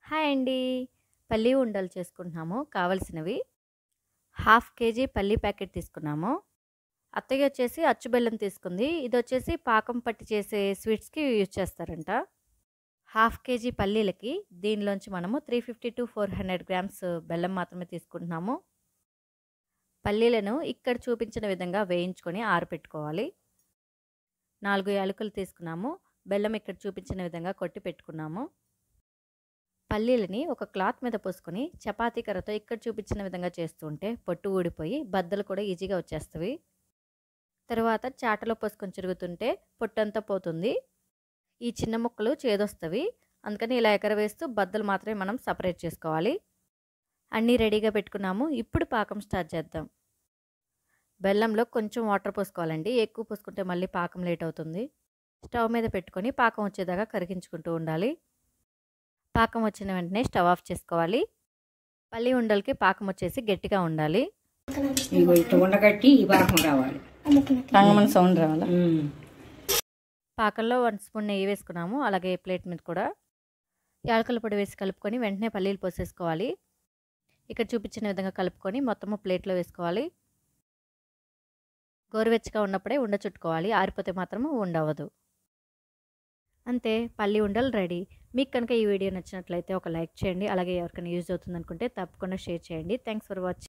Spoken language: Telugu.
హాయ్ అండి పల్లి ఉండలు చేసుకుంటున్నాము కావలసినవి హాఫ్ కేజీ పల్లి ప్యాకెట్ తీసుకున్నాము అత్తయ్య వచ్చేసి అచ్చు బెల్లం తీసుకుంది ఇది వచ్చేసి పాకం పట్టి చేసే స్వీట్స్కి యూజ్ చేస్తారంట హాఫ్ కేజీ పల్లీలకి దీనిలోంచి మనము three fifty to four hundred grams బెల్లం మాత్రమే తీసుకుంటున్నాము పల్లీలను ఇక్కడ చూపించిన విధంగా వేయించుకొని ఆరపెట్టుకోవాలి నాలుగు యాలకులు తీసుకున్నాము బెల్లం ఇక్కడ చూపించిన విధంగా కొట్టి పెట్టుకున్నాము పల్లీలని ఒక క్లాత్ మీద పోసుకొని చపాతీ కర్రతో ఇక్కడ చూపించిన విధంగా చేస్తుంటే పొట్టు ఊడిపోయి బద్దలు కూడా ఈజీగా వచ్చేస్తవి తర్వాత చాటలో పోసుకొని చిరుగుతుంటే పొట్టంతా పోతుంది ఈ చిన్న ముక్కలు చేదొస్తవి అందుకని ఇలా ఎగరవేస్తూ బద్దలు మాత్రమే మనం సపరేట్ చేసుకోవాలి అన్నీ రెడీగా పెట్టుకున్నాము ఇప్పుడు పాకం స్టార్ట్ చేద్దాం బెల్లంలో కొంచెం వాటర్ పోసుకోవాలండి ఎక్కువ పోసుకుంటే మళ్ళీ పాకం లేట్ అవుతుంది స్టవ్ మీద పెట్టుకొని పాకం వచ్చేదాకా కరిగించుకుంటూ ఉండాలి పాకం వచ్చిన వెంటనే స్టవ్ ఆఫ్ చేసుకోవాలి పల్లి ఉండలకి పాకం వచ్చేసి గట్టిగా ఉండాలి ఇగో ఇట్లా ఉండగట్టి ఈ పాకం రావాలి రంగమని సౌండ్ రావాలా ఉమ్. పాకంలో వన్ స్పూన్ నెయ్యి వేసుకున్నాము అలాగే ప్లేట్ మీద కూడా యాలకల పొడి వేసి కలుపుకొని వెంటనే పల్లీలు పోసేసుకోవాలి ఇక్కడ చూపించిన విధంగా కలుపుకొని మొత్తము ప్లేట్లో వేసుకోవాలి గోరువెచ్చగా ఉన్నప్పుడే ఉండ చుట్టుకోవాలి ఆరిపోతే మాత్రము ఉండవదు అంతే పల్లి ఉండలు రెడీ మీకు కనుక ఈ వీడియో నచ్చినట్లయితే ఒక లైక్ చేయండి అలాగే ఎవరికైనా యూజ్ అవుతుంది అనుకుంటే తప్పకుండా షేర్ చేయండి థ్యాంక్స్ ఫర్ వాచింగ్